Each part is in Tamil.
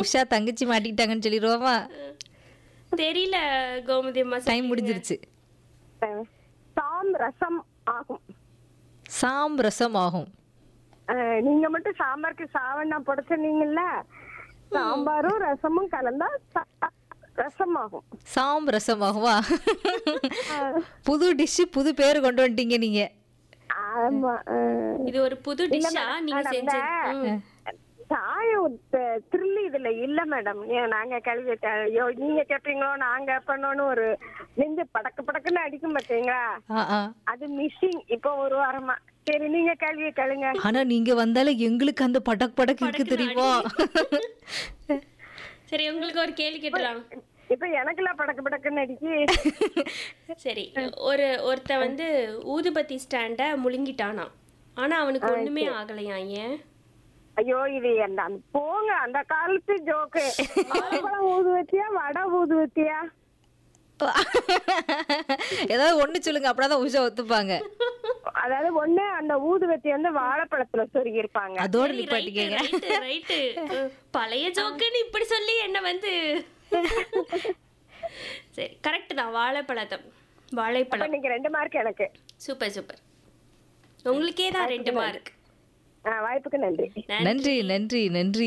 உஷா தங்கச்சி மாட்டிக்கிட்டாங்கன்னு சொல்லிடுவோமா தெரியல கோமதி அம்மா டைம் முடிஞ்சிருச்சு அஹ், சாம் ரசம் ஆகும் சாம் ரசம் ஆகும் அஹ், நீங்க மட்டும் சாம்பாருக்கு சாவண்ணா புடச்சுனீங்கல்ல சாம்பாரும் ரசமும் கலந்தா சா- ரசம் ஆகும் சாம் ரசம் ஆகுமா புது டிஷ் புது பேர் கொண்டு வந்துட்டீங்க நீங்க ஆமா அஹ், இது ஒரு புது டிஷ்ஷா நீங்க மேடம், செஞ்ச இந்த சாயம் த- திருளி இதுல இல்ல மேடம் ஏன் நாங்க கழுவி ஐயோ நீங்க கேப்பீங்களோ நாங்க கேப்பனோன்னு ஒரு நெஞ்சு படக்கு படக்குன்னு அடிக்கும் பாத்தீங்களா ஆ ஆ அது மிஸ்ஸிங் இப்போ ஒரு வாரமா சரி நீங்க கழுவி கழுங்க ஆனா நீங்க வந்தாலே எங்களுக்கு அந்த படக் படக் இருக்கு தெரியுமா சரி உங்களுக்கு ஒரு கேள்வி கேட்டலாம் இப்ப எனக்கெல்லாம் படக்கு படக்குன்னு அடிக்கி சரி ஒரு ஒருத்த வந்து ஊதுபத்தி ஸ்டாண்ட முழுங்கிட்டானா ஆனா அவனுக்கு ஒண்ணுமே ஆகலையா ஏன் ஐயோ இது அந்த அந்த- போங்க அந்த காலத்து ஜோக்கு வாழைப்பழம் ஊதுவத்தியா வடை ஊதுவத்தியா ஏதாவது ஒண்ணு சொல்லுங்க அப்படிதான் உஷா ஒத்துப்பாங்க அதாவது ஒண்ணு அந்த ஊதுவத்தி வந்து வாழைப்பழத்துல சொருகி இருப்பாங்க அதோட ரைட்டு நிப்பாட்டிக்கங்க ரைட்டு ரைட்டு பழைய ஜோக்குன்னு இப்படி சொல்லி என்ன வந்து சரி கரெக்ட் தான் வாழைப்பழத்தம் அப்ப வாழைப்பழம் இன்னைக்கு ரெண்டு மார்க் எனக்கு சூப்பர் சூப்பர் உங்களுக்கே தான் ரெண்டு மார்க் ஆ, வாய்ப்புக்கு நன்றி நன்றி நன்றி நன்றி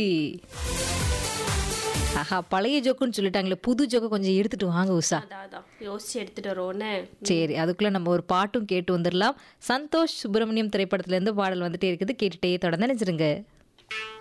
ஆஹா பழைய ஜோக்குன்னு சொல்லிட்டாங்களே புது ஜோக்கை கொஞ்சம் எடுத்துட்டு வாங்க உஷா அதான் அதான் யோசிச்சு எடுத்துட்டு வரோன்னு சரி அதுக்குள்ள நம்ம ஒரு பாட்டும் கேட்டு வந்துடலாம் சந்தோஷ் சுப்பிரமணியம் திரைப்படத்துல இருந்து பாடல் வந்துட்டே இருக்குது கேட்டுட்டே தொடர்ந்து நினைச்சிருங்க